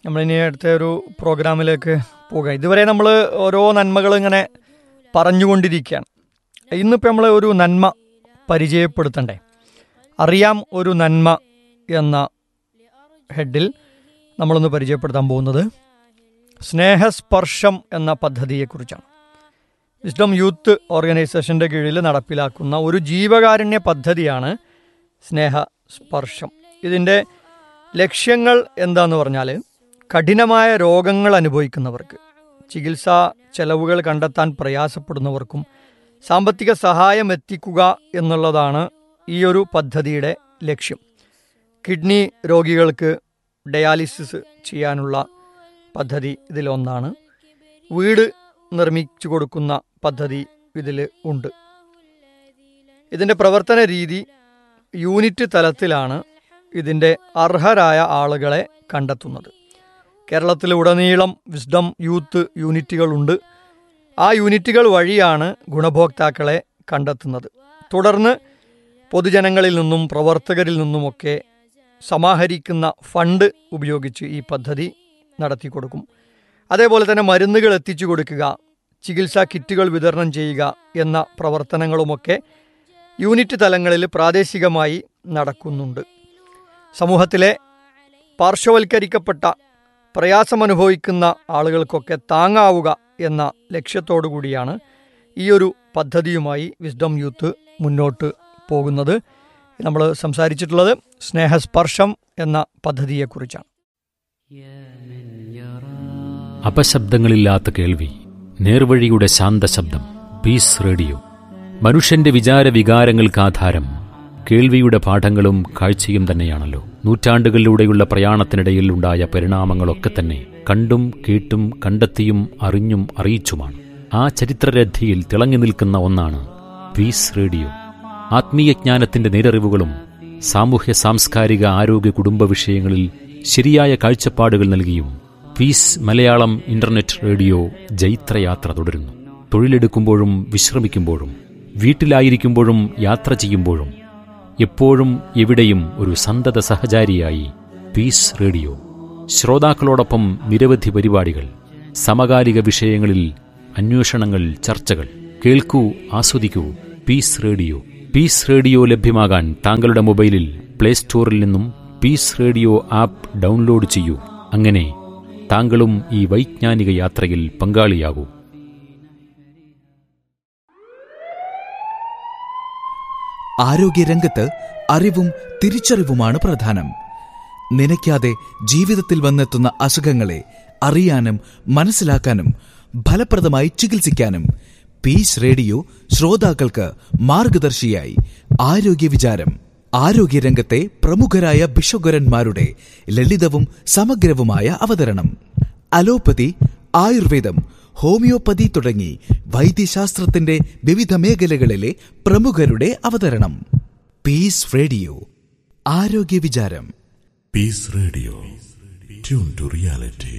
നമ്മളിനി അടുത്ത ഒരു പ്രോഗ്രാമിലേക്ക് പോകാം ഇതുവരെ നമ്മൾ ഓരോ നന്മകൾ ഇങ്ങനെ പറഞ്ഞുകൊണ്ടിരിക്കുകയാണ് ഇന്നിപ്പോൾ നമ്മൾ ഒരു നന്മ പരിചയപ്പെടുത്തണ്ടേ അറിയാം ഒരു നന്മ എന്ന ഹെഡിൽ നമ്മളൊന്ന് പരിചയപ്പെടുത്താൻ പോകുന്നത് സ്നേഹസ്പർശം എന്ന പദ്ധതിയെക്കുറിച്ചാണ് വിസ്ഡം യൂത്ത് ഓർഗനൈസേഷൻ്റെ കീഴിൽ നടപ്പിലാക്കുന്ന ഒരു ജീവകാരുണ്യ പദ്ധതിയാണ് സ്നേഹസ്പർശം ഇതിൻ്റെ ലക്ഷ്യങ്ങൾ എന്താന്ന് പറഞ്ഞാൽ കഠിനമായ രോഗങ്ങൾ അനുഭവിക്കുന്നവർക്ക് ചികിത്സാ ചെലവുകൾ കണ്ടെത്താൻ പ്രയാസപ്പെടുന്നവർക്കും സാമ്പത്തിക സഹായം എത്തിക്കുക എന്നുള്ളതാണ് ഈ ഒരു പദ്ധതിയുടെ ലക്ഷ്യം കിഡ്നി രോഗികൾക്ക് ഡയാലിസിസ് ചെയ്യാനുള്ള പദ്ധതി ഇതിലൊന്നാണ് വീട് നിർമ്മിച്ചു കൊടുക്കുന്ന പദ്ധതി ഇതിൽ ഉണ്ട് ഇതിൻ്റെ പ്രവർത്തന രീതി യൂണിറ്റ് തലത്തിലാണ് ഇതിൻ്റെ അർഹരായ ആളുകളെ കണ്ടെത്തുന്നത് കേരളത്തിലുടനീളം വിസ്ഡം യൂത്ത് യൂണിറ്റുകളുണ്ട് ആ യൂണിറ്റുകൾ വഴിയാണ് ഗുണഭോക്താക്കളെ കണ്ടെത്തുന്നത് തുടർന്ന് പൊതുജനങ്ങളിൽ നിന്നും പ്രവർത്തകരിൽ നിന്നുമൊക്കെ സമാഹരിക്കുന്ന ഫണ്ട് ഉപയോഗിച്ച് ഈ പദ്ധതി നടത്തി കൊടുക്കും അതേപോലെ തന്നെ മരുന്നുകൾ എത്തിച്ചു കൊടുക്കുക ചികിത്സാ കിറ്റുകൾ വിതരണം ചെയ്യുക എന്ന പ്രവർത്തനങ്ങളുമൊക്കെ യൂണിറ്റ് തലങ്ങളിൽ പ്രാദേശികമായി നടക്കുന്നുണ്ട് സമൂഹത്തിലെ പാർശ്വവൽക്കരിക്കപ്പെട്ട പ്രയാസമനുഭവിക്കുന്ന ആളുകൾക്കൊക്കെ താങ്ങാവുക എന്ന ലക്ഷ്യത്തോടു കൂടിയാണ് ഈ ഒരു പദ്ധതിയുമായി വിസ്ഡം യൂത്ത് മുന്നോട്ട് പോകുന്നത് നമ്മൾ സംസാരിച്ചിട്ടുള്ളത് സ്നേഹസ്പർശം എന്ന പദ്ധതിയെക്കുറിച്ചാണ് അപശബ്ദങ്ങളില്ലാത്ത കേൾവി നേർവഴിയുടെ ശാന്തശബ്ദം പീസ് റേഡിയോ മനുഷ്യന്റെ വിചാര വികാരങ്ങൾക്ക് ആധാരം കേൾവിയുടെ പാഠങ്ങളും കാഴ്ചയും തന്നെയാണല്ലോ നൂറ്റാണ്ടുകളിലൂടെയുള്ള പ്രയാണത്തിനിടയിൽ ഉണ്ടായ പരിണാമങ്ങളൊക്കെ തന്നെ കണ്ടും കേട്ടും കണ്ടെത്തിയും അറിഞ്ഞും അറിയിച്ചുമാണ് ആ ചരിത്രരഥിയിൽ തിളങ്ങി നിൽക്കുന്ന ഒന്നാണ് പീസ് റേഡിയോ ആത്മീയജ്ഞാനത്തിന്റെ നേരറിവുകളും സാമൂഹ്യ സാംസ്കാരിക ആരോഗ്യ കുടുംബ വിഷയങ്ങളിൽ ശരിയായ കാഴ്ചപ്പാടുകൾ നൽകിയും പീസ് മലയാളം ഇന്റർനെറ്റ് റേഡിയോ ജൈത്രയാത്ര തുടരുന്നു തൊഴിലെടുക്കുമ്പോഴും വിശ്രമിക്കുമ്പോഴും വീട്ടിലായിരിക്കുമ്പോഴും യാത്ര ചെയ്യുമ്പോഴും എപ്പോഴും എവിടെയും ഒരു സന്തത സഹചാരിയായി പീസ് റേഡിയോ ശ്രോതാക്കളോടൊപ്പം നിരവധി പരിപാടികൾ സമകാലിക വിഷയങ്ങളിൽ അന്വേഷണങ്ങൾ ചർച്ചകൾ കേൾക്കൂ ആസ്വദിക്കൂ പീസ് റേഡിയോ പീസ് റേഡിയോ ലഭ്യമാകാൻ താങ്കളുടെ മൊബൈലിൽ പ്ലേ സ്റ്റോറിൽ നിന്നും പീസ് റേഡിയോ ആപ്പ് ഡൗൺലോഡ് ചെയ്യൂ അങ്ങനെ താങ്കളും ഈ വൈജ്ഞാനിക യാത്രയിൽ പങ്കാളിയാകൂ ആരോഗ്യരംഗത്ത് അറിവും തിരിച്ചറിവുമാണ് പ്രധാനം നനയ്ക്കാതെ ജീവിതത്തിൽ വന്നെത്തുന്ന അസുഖങ്ങളെ അറിയാനും മനസ്സിലാക്കാനും ഫലപ്രദമായി ചികിത്സിക്കാനും പീസ് റേഡിയോ ശ്രോതാക്കൾക്ക് മാർഗദർശിയായി ആരോഗ്യ വിചാരം ആരോഗ്യരംഗത്തെ പ്രമുഖരായ ബിഷഗുരന്മാരുടെ ലളിതവും സമഗ്രവുമായ അവതരണം അലോപ്പതി ആയുർവേദം ഹോമിയോപ്പതി തുടങ്ങി വൈദ്യശാസ്ത്രത്തിന്റെ വിവിധ മേഖലകളിലെ പ്രമുഖരുടെ അവതരണം പീസ് റേഡിയോ ആരോഗ്യ വിചാരം peace radio tune to reality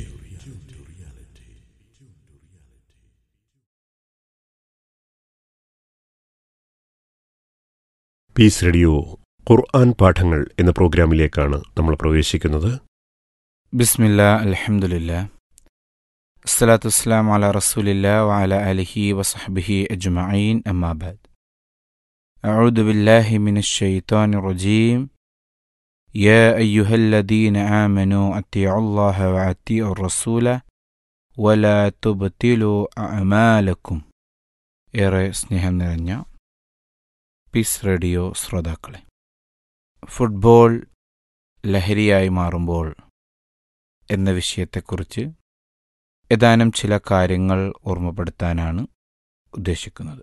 peace radio Quran പാഠങ്ങൾ എന്ന പ്രോഗ്രാമിലേക്കാണ് നമ്മൾ പ്രവേശിക്കുന്നത് ബിസ്മില്ല അലഹമുല്ല അസ്സലാത്തു വസ്സലാം അല റസൂലില്ല വഅല അലിഹി വസഹബിഹി അജ്മഈൻ അമ്മാബാദ് أعوذ بالله من الشيطان الرجيم يا أيها الذين آمنوا أطيعوا الله وأطيعوا الرسول ولا تبطلوا أعمالكم ഏറെ സ്നേഹം നിറഞ്ഞ പീസ് റേഡിയോ ശ്രോതാക്കളെ ഫുട്ബോൾ ലഹരിയായി മാറുമ്പോൾ എന്ന വിഷയത്തെക്കുറിച്ച് ഏതാനും ചില കാര്യങ്ങൾ ഓർമ്മപ്പെടുത്താനാണ് ഉദ്ദേശിക്കുന്നത്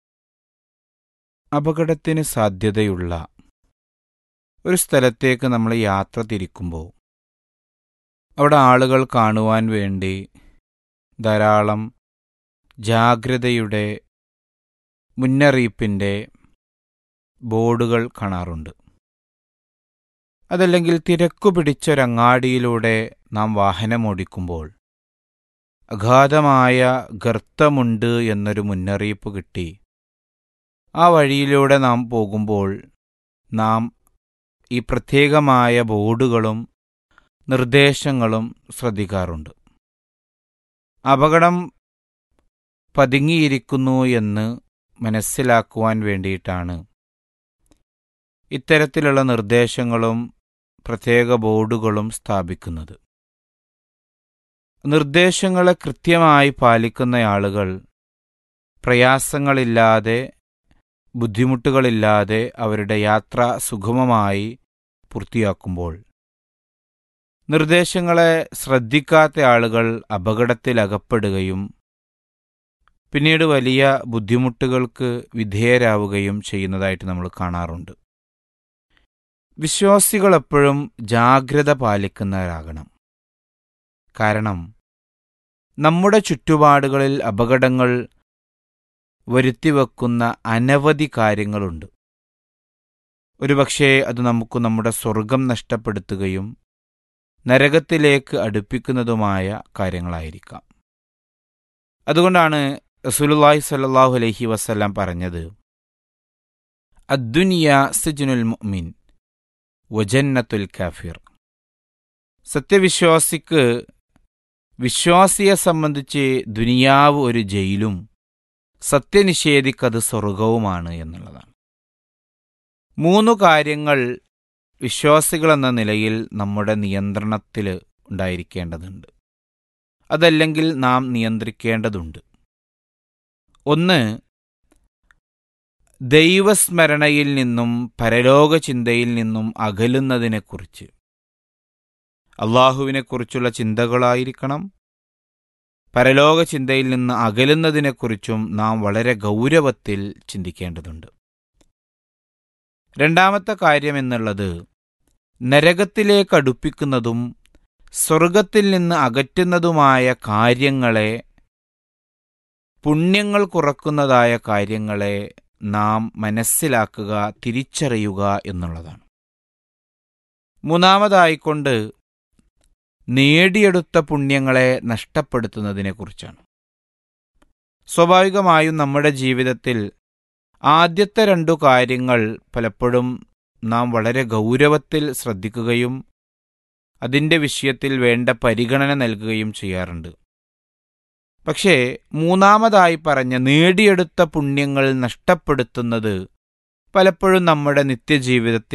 അപകടത്തിന് സാധ്യതയുള്ള ഒരു സ്ഥലത്തേക്ക് നമ്മൾ യാത്ര തിരിക്കുമ്പോൾ അവിടെ ആളുകൾ കാണുവാൻ വേണ്ടി ധാരാളം ജാഗ്രതയുടെ മുന്നറിയിപ്പിൻ്റെ ബോർഡുകൾ കാണാറുണ്ട് അതല്ലെങ്കിൽ തിരക്കു പിടിച്ചൊരങ്ങാടിയിലൂടെ നാം വാഹനമോടിക്കുമ്പോൾ അഗാധമായ ഗർത്തമുണ്ട് എന്നൊരു മുന്നറിയിപ്പ് കിട്ടി ആ വഴിയിലൂടെ നാം പോകുമ്പോൾ നാം ഈ പ്രത്യേകമായ ബോർഡുകളും നിർദ്ദേശങ്ങളും ശ്രദ്ധിക്കാറുണ്ട് അപകടം പതുങ്ങിയിരിക്കുന്നു എന്ന് മനസ്സിലാക്കുവാൻ വേണ്ടിയിട്ടാണ് ഇത്തരത്തിലുള്ള നിർദ്ദേശങ്ങളും പ്രത്യേക ബോർഡുകളും സ്ഥാപിക്കുന്നത് നിർദ്ദേശങ്ങളെ കൃത്യമായി പാലിക്കുന്ന ആളുകൾ പ്രയാസങ്ങളില്ലാതെ ബുദ്ധിമുട്ടുകളില്ലാതെ അവരുടെ യാത്ര സുഗമമായി പൂർത്തിയാക്കുമ്പോൾ നിർദ്ദേശങ്ങളെ ശ്രദ്ധിക്കാത്ത ആളുകൾ അപകടത്തിലകപ്പെടുകയും പിന്നീട് വലിയ ബുദ്ധിമുട്ടുകൾക്ക് വിധേയരാവുകയും ചെയ്യുന്നതായിട്ട് നമ്മൾ കാണാറുണ്ട് വിശ്വാസികൾ എപ്പോഴും ജാഗ്രത പാലിക്കുന്നവരാകണം കാരണം നമ്മുടെ ചുറ്റുപാടുകളിൽ അപകടങ്ങൾ വരുത്തിവെക്കുന്ന അനവധി കാര്യങ്ങളുണ്ട് ഒരുപക്ഷേ അത് നമുക്ക് നമ്മുടെ സ്വർഗം നഷ്ടപ്പെടുത്തുകയും നരകത്തിലേക്ക് അടുപ്പിക്കുന്നതുമായ കാര്യങ്ങളായിരിക്കാം അതുകൊണ്ടാണ് റസൂലുള്ളാഹി സ്വല്ലല്ലാഹു അലൈഹി വസല്ലം പറഞ്ഞത് അദ്ദുനിയ സിജ്നുൽ മുഅ്മിൻ വജന്നത്തുൽ കാഫിർ സത്യവിശ്വാസിക്ക് വിശ്വാസിയെ സംബന്ധിച്ച് ദുനിയാവ് ഒരു ജയിലും സത്യനിഷേധിക്കത് സ്വർഗവുമാണ് എന്നുള്ളതാണ് മൂന്ന് കാര്യങ്ങൾ വിശ്വാസികളെന്ന നിലയിൽ നമ്മുടെ നിയന്ത്രണത്തിൽ ഉണ്ടായിരിക്കേണ്ടതുണ്ട് അതല്ലെങ്കിൽ നാം നിയന്ത്രിക്കേണ്ടതുണ്ട് ഒന്ന് ദൈവസ്മരണയിൽ നിന്നും പരലോക ചിന്തയിൽ നിന്നും അകലുന്നതിനെക്കുറിച്ച് അള്ളാഹുവിനെക്കുറിച്ചുള്ള ചിന്തകളായിരിക്കണം പരലോക ചിന്തയിൽ നിന്ന് അകലുന്നതിനെക്കുറിച്ചും നാം വളരെ ഗൗരവത്തിൽ ചിന്തിക്കേണ്ടതുണ്ട് രണ്ടാമത്തെ കാര്യം എന്നുള്ളത് നരകത്തിലേക്ക് അടുപ്പിക്കുന്നതും സ്വർഗത്തിൽ നിന്ന് അകറ്റുന്നതുമായ കാര്യങ്ങളെ പുണ്യങ്ങൾ കുറക്കുന്നതായ കാര്യങ്ങളെ നാം മനസ്സിലാക്കുക തിരിച്ചറിയുക എന്നുള്ളതാണ് മൂന്നാമതായിക്കൊണ്ട് നേടിയെടുത്ത പുണ്യങ്ങളെ നഷ്ടപ്പെടുത്തുന്നതിനെക്കുറിച്ചാണ് സ്വാഭാവികമായും നമ്മുടെ ജീവിതത്തിൽ ആദ്യത്തെ രണ്ടു കാര്യങ്ങൾ പലപ്പോഴും നാം വളരെ ഗൗരവത്തിൽ ശ്രദ്ധിക്കുകയും അതിൻ്റെ വിഷയത്തിൽ വേണ്ട പരിഗണന നൽകുകയും ചെയ്യാറുണ്ട് പക്ഷേ മൂന്നാമതായി പറഞ്ഞ നേടിയെടുത്ത പുണ്യങ്ങൾ നഷ്ടപ്പെടുത്തുന്നത് പലപ്പോഴും നമ്മുടെ നിത്യജീവിതത്തിൽ